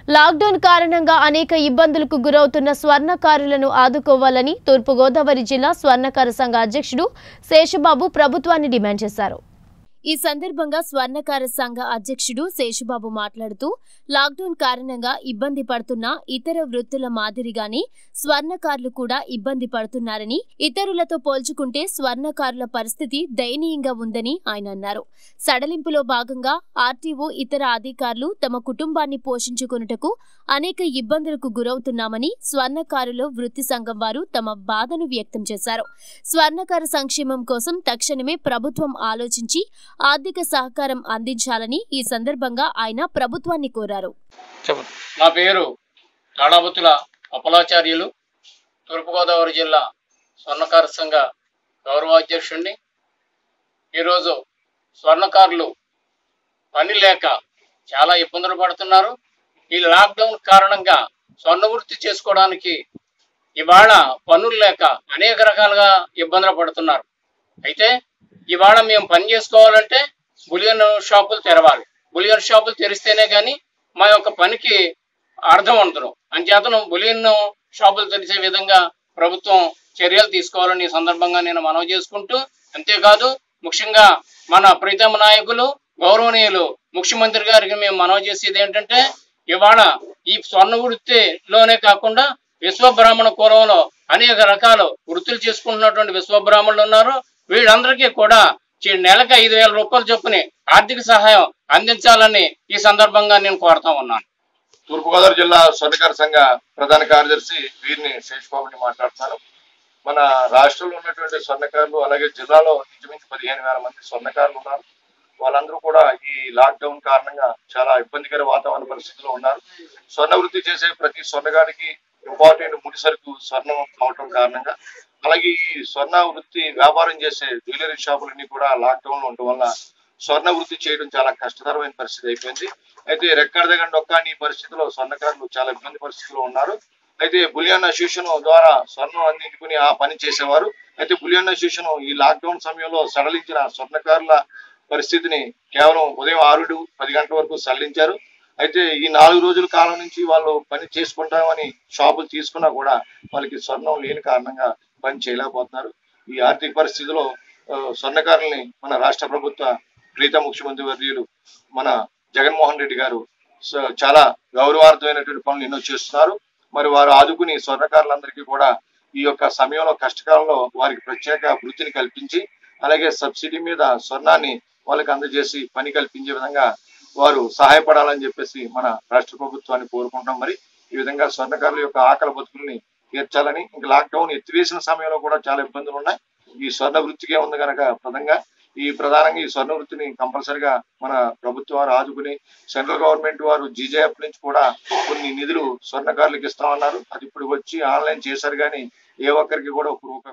lockdown కారణంగా అనేక ఇబ్బందులకు గురవుతున్న స్వర్ణకారులను ఆదుకోవాలని తూర్పుగోదావరి జిల్లా స్వర్ణకార సంఘ అధ్యక్షుడు శేషబాబు ప్రభుత్వాన్ని డిమాండ్ చేశారు ఈ సందర్భంగా స్వర్ణకార సంఘ అధ్యక్షుడు శేషుబాబు మాట్లాడుతూ లాక్డౌన్ కారణంగా ఇబ్బంది పడుతున్న ఇతర వృత్తుల మాదిరిగానే స్వర్ణకారులు కూడా ఇబ్బంది పడుతున్నారని ఇతరులతో పోల్చుకుంటే స్వర్ణకారుల పరిస్థితి దయనీయంగా ఉందని ఆయన అన్నారు సడలింపులో భాగంగా ఆర్టీఓ ఇతర అధికారులు తమ కుటుంబాన్ని పోషించుకొనుటకు అనేక ఇబ్బందులకు గురవుతున్నామని స్వర్ణకారుల వృత్తి సంఘం వారు తమ బాధను వ్యక్తం చేశారు స్వర్ణకార సంక్షేమం కోసం తక్షణమే ప్రభుత్వం ఆలోచించి ఆర్థిక సహకారం అందించాలని ఈ సందర్భంగా ఆయన ప్రభుత్వాన్ని కోరారు చెప్పండి నా పేరు తాళాబుతుల అపలాచార్యులు తూర్పుగోదావరి జిల్లా స్వర్ణకార సంఘ గౌరవాధ్యక్షుడిని ఈరోజు స్వర్ణకారులు పని లేక చాలా ఇబ్బందులు పడుతున్నారు ఈ లాక్డౌన్ కారణంగా స్వర్ణ వృత్తి చేసుకోవడానికి ఇవాళ పనులు లేక అనేక రకాలుగా ఇబ్బందులు పడుతున్నారు అయితే ఇవాళ మేము పని చేసుకోవాలంటే బులియన్ షాపులు తెరవాలి బులియన్ షాపులు తెరిస్తేనే కానీ మా యొక్క పనికి అర్థం ఉండదు అంచేతను బులియన్ షాపులు తెరిచే విధంగా ప్రభుత్వం చర్యలు తీసుకోవాలని ఈ సందర్భంగా నేను మనవి చేసుకుంటూ అంతేకాదు ముఖ్యంగా మన ప్రీతమ నాయకులు గౌరవనీయులు ముఖ్యమంత్రి గారికి మేము మనవి చేసేది ఏంటంటే ఇవాళ ఈ స్వర్ణ వృత్తిలోనే కాకుండా విశ్వబ్రాహ్మణ కులంలో అనేక రకాల వృత్తులు చేసుకుంటున్నటువంటి విశ్వబ్రాహ్మణులు ఉన్నారు వీళ్ళందరికీ కూడా చి- నెలకు ఐదు వేల రూపాయలు చొప్పున ఆర్థిక సహాయం అందించాలని ఈ సందర్భంగా నేను కోరుతా ఉన్నాను తూర్పుగోదావరి జిల్లా స్వర్ణకార సంఘ ప్రధాన కార్యదర్శి వీరిని శేషబాబుని మాట్లాడుతున్నాను మన రాష్ట్రంలో ఉన్నటువంటి స్వర్ణకారులు అలాగే జిల్లాలో ఇంచుమించు పదిహేను వేల మంది స్వర్ణకారులు ఉన్నారు వాళ్ళందరూ కూడా ఈ లాక్డౌన్ కారణంగా చాలా ఇబ్బందికర వాతావరణ పరిస్థితిలో ఉన్నారు స్వర్ణ వృత్తి చేసే ప్రతి స్వర్ణగాడికి ఇంపార్టెంట్ ముడి సరుకు స్వర్ణం అవటం కారణంగా అలాగే ఈ స్వర్ణ వృత్తి వ్యాపారం చేసే జ్యువెలరీ షాపులన్నీ కూడా లాక్డౌన్ లో ఉండటం వల్ల స్వర్ణ వృత్తి చేయడం చాలా కష్టతరమైన పరిస్థితి అయిపోయింది అయితే రెక్కడదగ నొక్కాని ఈ పరిస్థితిలో స్వర్ణకారులు చాలా ఇబ్బంది పరిస్థితిలో ఉన్నారు అయితే బులియన్ అసోసియేషన్ ద్వారా స్వర్ణం అందించుకుని ఆ పని చేసేవారు అయితే బులియన్ అసోసియేషన్ ఈ లాక్డౌన్ సమయంలో సడలించిన స్వర్ణకారుల పరిస్థితిని కేవలం ఉదయం ఆరు పది గంటల వరకు సడలించారు అయితే ఈ నాలుగు రోజుల కాలం నుంచి వాళ్ళు పని చేసుకుంటామని షాపులు తీసుకున్నా కూడా వాళ్ళకి స్వర్ణం లేని కారణంగా పని చేయలేకపోతున్నారు ఈ ఆర్థిక పరిస్థితిలో ఆ, స్వర్ణకారుల్ని మన రాష్ట్ర ప్రభుత్వ ప్రీత ముఖ్యమంత్రి వర్యులు మన జగన్మోహన్ రెడ్డి గారు స- చాలా గౌరవార్థమైనటువంటి పనులు ఎన్నో చేస్తున్నారు మరి వారు ఆదుకుని స్వర్ణకారులందరికీ కూడా ఈ యొక్క సమయంలో కష్టకాలంలో వారికి ప్రత్యేక వృత్తిని కల్పించి అలాగే సబ్సిడీ మీద స్వర్ణాన్ని వాళ్ళకి అందజేసి పని కల్పించే విధంగా వారు సహాయపడాలని చెప్పేసి మన రాష్ట్ర ప్రభుత్వాన్ని కోరుకుంటున్నాం మరి ఈ విధంగా స్వర్ణకారుల యొక్క ఆకలి బతుకుల్ని తీర్చాలని ఇంకా లాక్డౌన్ ఎత్తివేసిన సమయంలో కూడా చాలా ఇబ్బందులు ఉన్నాయి ఈ స్వర్ణ వృత్తికే ఉంది కనుక ప్రధానంగా ఈ ప్రధానంగా ఈ స్వర్ణ వృత్తిని కంపల్సరిగా మన ప్రభుత్వం వారు ఆదుకుని సెంట్రల్ గవర్నమెంట్ వారు జీజేఎఫ్ నుంచి కూడా కొన్ని నిధులు స్వర్ణకారులకు ఇస్తామన్నారు అది ఇప్పుడు వచ్చి ఆన్లైన్ చేశారు కానీ ఏ ఒక్కరికి కూడా ఒక రూపాయి